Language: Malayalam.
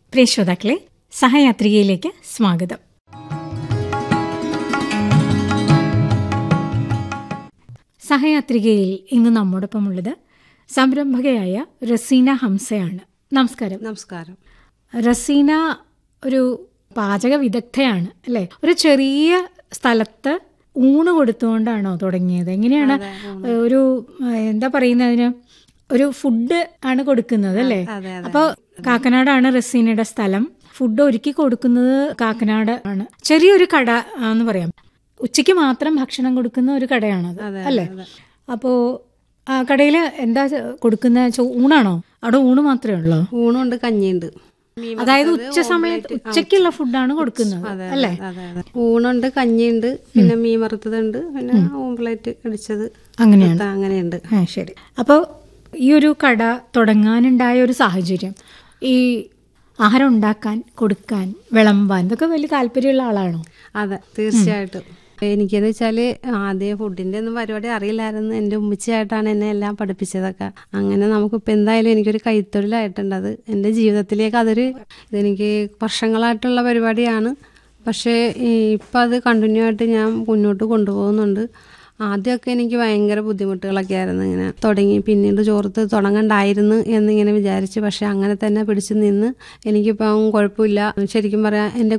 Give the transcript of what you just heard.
പ്രിയ ശ്രോതാക്കളെ സഹയാത്രികയിലേക്ക് സ്വാഗതം സഹയാത്രികയിൽ ഇന്ന് നമ്മോടൊപ്പമുള്ളത് സംരംഭകയായ റസീന ഹംസയാണ് നമസ്കാരം നമസ്കാരം റസീന ഒരു പാചക വിദഗ്ധയാണ് അല്ലെ ഒരു ചെറിയ സ്ഥലത്ത് ഊണ് കൊടുത്തുകൊണ്ടാണോ തുടങ്ങിയത് എങ്ങനെയാണ് ഒരു ഏഹ്, എന്താ പറയുന്നതിന് ഒരു ഫുഡ് ആണ് കൊടുക്കുന്നത് അല്ലേ അതെ അതെ അപ്പോൾ കാക്കനാടാണ് റസീനയുടെ സ്ഥലം ഫുഡ് ഒരുക്കി കൊടുക്കുന്നത് കാക്കനാട് ആണ് ചെറിയൊരു കട എന്ന് പറയാം ഉച്ചയ്ക്ക് മാത്രം ഭക്ഷണം കൊടുക്കുന്ന ഒരു കടയാണത് അതെ, അല്ലേ അതെ. അപ്പോ ആ കടയിൽ എന്താ കൊടുക്കുന്ന ചോ- ഊണാണോ അവിടെ ഊണ് മാത്രമേ ഉള്ളൂ ഊണുണ്ട് കഞ്ഞിയുണ്ട് അതായത് ഉച്ച സമയത്ത് ഉച്ചയ്ക്കുള്ള ഫുഡാണ് കൊടുക്കുന്നത് അല്ലേ അതെ അതെ ഊണുണ്ട് കഞ്ഞിയുണ്ട് പിന്നെ മീൻ വറുത്തതുണ്ട് പിന്നെ ഓംപ്ലേറ്റ് അടിച്ചത് അങ്ങനെയാണ് ആ, അങ്ങനെയുണ്ട് ആ ശരി അപ്പോൾ ഈ ഒരു കട തുടങ്ങാനുണ്ടായ ഒരു സാഹചര്യം ഈ ആഹാരം ഉണ്ടാക്കാൻ കൊടുക്കാൻ വിളമ്പാൻ ഇതൊക്കെ വലിയ താല്പര്യമുള്ള ആളാണോ അതെ തീർച്ചയായിട്ടും എനിക്കെന്ന് വെച്ചാല് ആദ്യം ഫുഡിന്റെ ഒന്നും പരിപാടി അറിയില്ലായിരുന്നു എൻ്റെ ഉമ്മച്ചിയായിട്ടാണ് എന്നെ എല്ലാം പഠിപ്പിച്ചതൊക്കെ അങ്ങനെ നമുക്കിപ്പോൾ എന്തായാലും എനിക്കൊരു കൈത്തൊഴിലായിട്ടുണ്ട് അത് എൻ്റെ ജീവിതത്തിലേക്ക് അതൊരു ഇതെനിക്ക് വർഷങ്ങളായിട്ടുള്ള പരിപാടിയാണ് പക്ഷേ ഇപ്പം അത് കണ്ടിന്യൂ ആയിട്ട് ഞാൻ മുന്നോട്ട് കൊണ്ടുപോകുന്നുണ്ട് ആദ്യമൊക്കെ എനിക്ക് ഭയങ്കര ബുദ്ധിമുട്ടുകളൊക്കെ ആയിരുന്നു ഇങ്ങനെ തുടങ്ങി പിന്നീട് ചോർത്ത് തുടങ്ങണ്ടായിരുന്നു എന്നിങ്ങനെ വിചാരിച്ച് പക്ഷെ അങ്ങനെ തന്നെ പിടിച്ചു നിന്ന് എനിക്കിപ്പം കുഴപ്പമില്ല ശരിക്കും പറയാം എൻ്റെ